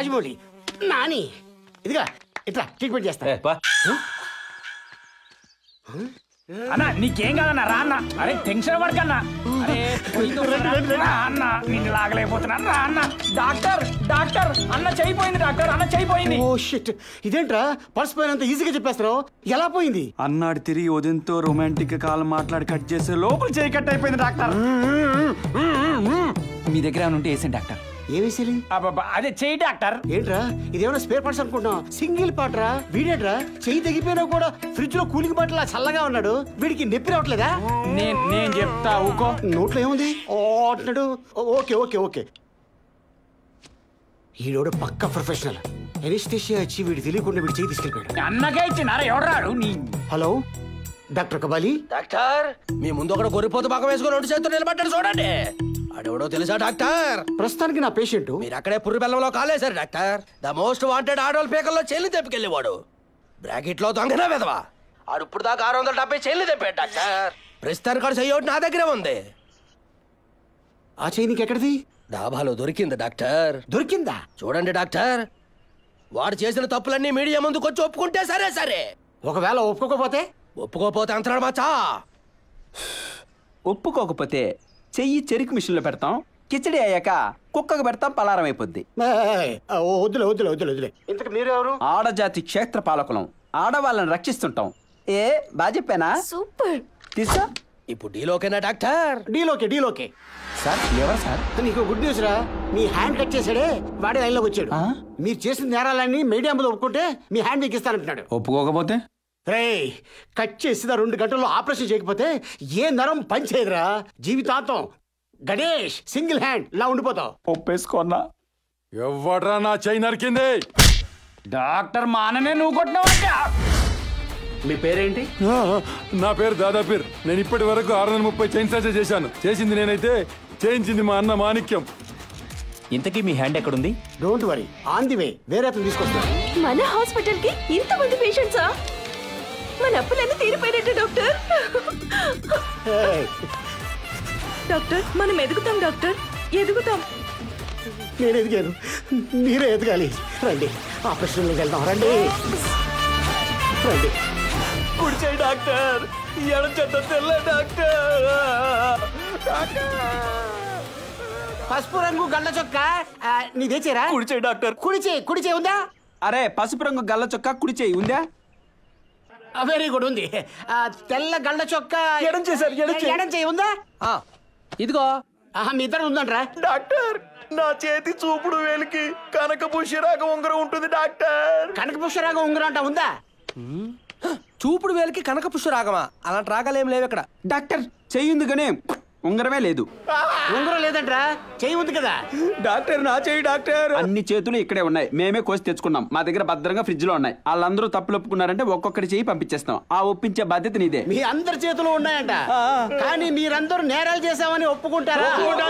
రాజమౌళి నాని ఇదిగా ఇట్లా ట్రీట్మెంట్ చేస్తా ఏ, పా. అన్న నీకేం కాదన్న రా అన్న అరే టెన్షన్ పడకన్నా అరే పోయింది వస్తుందిరా. రా అన్న నిన్ను లాగలేకపోతున్నా రా అన్న డాక్టర్ డాక్టర్ అన్న చేయిపోయింది డాక్టర్ అన్న చేయిపోయింది ఓ షిట్ ఇదేంట్రా పర్స్ పోయినంత ఈజీగా చెప్పేస్తున్నావు ఎలా పోయింది అన్నాడు తిరిగి ఉదయంతో రొమాంటిక్ కాల్ మాట్లాడి కట్ చేసే లోపల చేయి కట్ అయిపోయింది డాక్టర్ మీ దగ్గర ఏమైనా ఉంటే వేసాను డాక్టర్ ఏమేసేది అబ్బబ్బా, అదే చేయి డాక్టర్ ఏంట్రా ఇదేమైనా స్పేర్ పార్ట్స్ అనుకుంటున్నావు సింగిల్ పార్ట్ రా వీడేట్రా చెయ్యి తెగిపోయినా కూడా ఫ్రిడ్జ్ లో కూలింగ్ బాటిల్ చల్లగా ఉన్నాడు వీడికి నొప్పి రావట్లేదా నేను నేను చెప్తా ఊకో నోట్లో ఏముంది ఓ అంటున్నాడు ఓ, ఓకే ఓకే ఓకే ఈడోడు పక్క ప్రొఫెషనల్ ఎనిస్టేషియా వచ్చి వీడు తెలియకుండా వీడి చేయి తీసుకెళ్ళిపోయాడు అన్నకే ఇచ్చినారా ఎవడాడు నీ హలో డాక్టర్ కబాలి డాక్టర్ మీ ముందు ఒకడు గొర్రెపోతు పక్క వేసుకొని రెండు చేతులు నిలబడ్డాడు చూడండి అడెవడో తెలుసా డాక్టర్ ప్రస్తుతానికి నా పేషెంట్ మీరు అక్కడే పుర్రి బెల్లంలో కాలేశారు డాక్టర్ ద మోస్ట్ వాంటెడ్ ఆడవాళ్ళ పేకల్లో చెల్లి తెప్పుకెళ్ళేవాడు బ్రాకెట్ లో దొంగనా వెదవా ఆడు ఇప్పుడు దాకా ఆరు వందల డెబ్బై చెల్లి తెప్పాడు డాక్టర్ ప్రస్తుతానికి ఆడు చెయ్యి ఒకటి నా దగ్గరే ఉంది ఆ చేయి నీకు ఎక్కడిది డాబాలో దొరికింది డాక్టర్ దొరికిందా చూడండి డాక్టర్ వాడు చేసిన తప్పులన్నీ మీడియా ముందుకు వచ్చి ఒప్పుకుంటే సరే సరే ఒకవేళ ఒప్పుకోకపోతే ఒప్పుకోపోతే అంతరాడు మచ్చా ఒప్పుకోకపోతే చెయ్యి చెరుకు మిషన్ లో పెడతాం కిచడి అయ్యాక కుక్కకు పెడతాం పలారం అయిపోద్ది ఏయ్, ఆ, ఓ, వద్దులే వద్దులే వద్దులే వద్దులే ఇంతకు మీరు ఎవరు ఆడజాతి క్షేత్ర పాలకులం ఆడవాళ్ళని రక్షిస్తుంటాం ఏ బాగా చెప్పానా సూపర్ తీసా ఇప్పుడు డీలోకేనా డాక్టర్ డీలోకే డీలోకే సార్ ఎవరు సార్ నీకు గుడ్ న్యూస్ రా మీ హ్యాండ్ కట్ చేసాడే వాడే లైన్ లోకి వచ్చాడు ఆ? మీరు చేసిన నేరాలన్నీ మీడియా ముందు ఒప్పుకుంటే మీ హ్యాండ్ మీకు ఇస్తానంటున్నాడు ఒప్పుకోకపోతే రే కట్ చేసిన రెండు గంటల్లో ఆపరేషన్ చేయకపోతే ఏ నరం పనిచేయదురా జీవితాంతం గణేష్ సింగిల్ హ్యాండ్ లా ఉండిపోతావు ఒప్పేసుకున్నా ఎవ్వడ్రా నా చై నరికింది డాక్టర్ మాననే నువ్వు కొట్టినవాట మీ పేరేంటి ఆ, నా పేరు దాదాపీర్ నేను ఇప్పటి వరకు ఆరు వందల ముప్పై చైన్ సర్జరీ చేశాను చేసింది నేనైతే చేయించింది మా అన్న మాణిక్యం ఇంతకీ మీ హ్యాండ్ ఎక్కడుంది don't worry on the way వేరే అతను తీసుకొస్తాను మన హాస్పిటల్ కి ఇంతమంది పేషెంట్సా మన అప్పులన్నీ తీరిపోయినట్టు డాక్టర్ ఏయ్, డాక్టర్ మనం ఎదుగుతాం డాక్టర్ ఎదుగుతాం నేను ఎదిగాను మీరే ఎదగాలి రండి ఆపరేషన్లోకి వెళ్దాం రండి రండి కుడి చేయి డాక్టర్ ఎడం చెత్త తెల్ల డాక్టర్ పసుపు రంగు గళ్ళ చొక్క ఆ, నీ తెచ్చారా కుడి చేయి డాక్టర్ కుడి చేయి కుడి చేయి ఉందా అరే పసుపు రంగు గల్ల చొక్కా కుడి చేయి ఉందా వెరీ గుడ్ ఉంది ఆ, తెల్ల గళ్ళ చొక్క ఎడం చేయి సార్, ఎడం చేయి. ఎడం చేయి ఉందా ఆ, ఇదిగో ఆహా, మీ ఇద్దరు ఉందంట్రా డాక్టర్ నా చేతి చూపుడు వేలికి కనక పుష్యరాగ ఉంగరం ఉంటుంది డాక్టర్ కనక పుష్పరాగం ఉంగరం అంట ఉందా చూపుడు వేలికి కనక పుష్ప రాగమా అలాంటి రాగాలు ఏం లేవు ఇక్కడ డాక్టర్ చెయ్యింది కానీ ఉంగరమే లేదు ఉంగరం లేదంట్రా చెయ్యి ఉంది కదా డాక్టర్ నా చేయి డాక్టర్ అన్ని చేతులు ఇక్కడే ఉన్నాయి మేమే కోసి తెచ్చుకున్నాం మా దగ్గర భద్రంగా ఫ్రిడ్జ్ లో ఉన్నాయి వాళ్ళందరూ తప్పులు ఒప్పుకున్నారంటే ఒక్కొక్కటి చేయి పంపించేస్తాం ఆ ఒప్పించే బాధ్యత నీదే మీ అందరి చేతులు ఉన్నాయంట కానీ మీరందరూ నేరాలు చేశామని ఒప్పుకుంటారా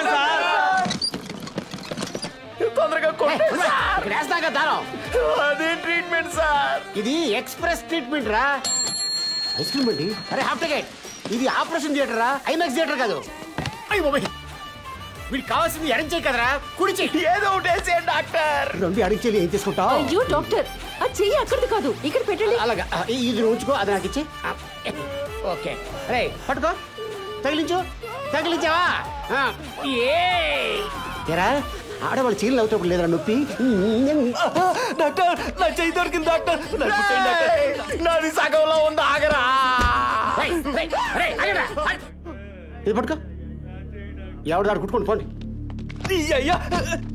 తొందరగా ఇక్కడ వేస్తాగా దారం అదే ట్రీట్మెంట్ సార్ ఇది ఎక్స్ప్రెస్ ట్రీట్మెంట్ రా ఐస్ క్రీమ్ అండి అరే హాఫ్ టికెట్ ఇది ఆపరేషన్ థియేటర్ రా ఐమాక్స్ థియేటర్ కాదు అయ్యి బాబాయ్ వీడికి కావాల్సింది ఎడంచేయి కదరా కుడి చెయ్యి ఏదో ఒకటి వేసేయండి డాక్టర్ రెండు ఎడంచేలు ఏం తీసుకుంటావు అయ్యో డాక్టర్ ఆ చెయ్యి అక్కడిది కాదు ఇక్కడ పెట్టండి అలాగా ఆ, ఈ- ఇది నువ్వు ఉంచుకో అది నాకు ఇచ్చే ఓకే రే పట్టుకో తగిలించు తగిలించావా ఆ, ఏ ఎరా ఆడవాళ్ళు చీరలు అవుతాడు లేదురా నొప్పి డాక్టర్ నా చేయి దొరికింది డాక్టర్ నాది సగంలో ఉంది ఆగరా రేయ్, రేయ్, రేయ్, ఆగండ్రా. ఇది పట్టుకో ఎవడు దాడు కుట్టుకోండి పోండి అయ్యా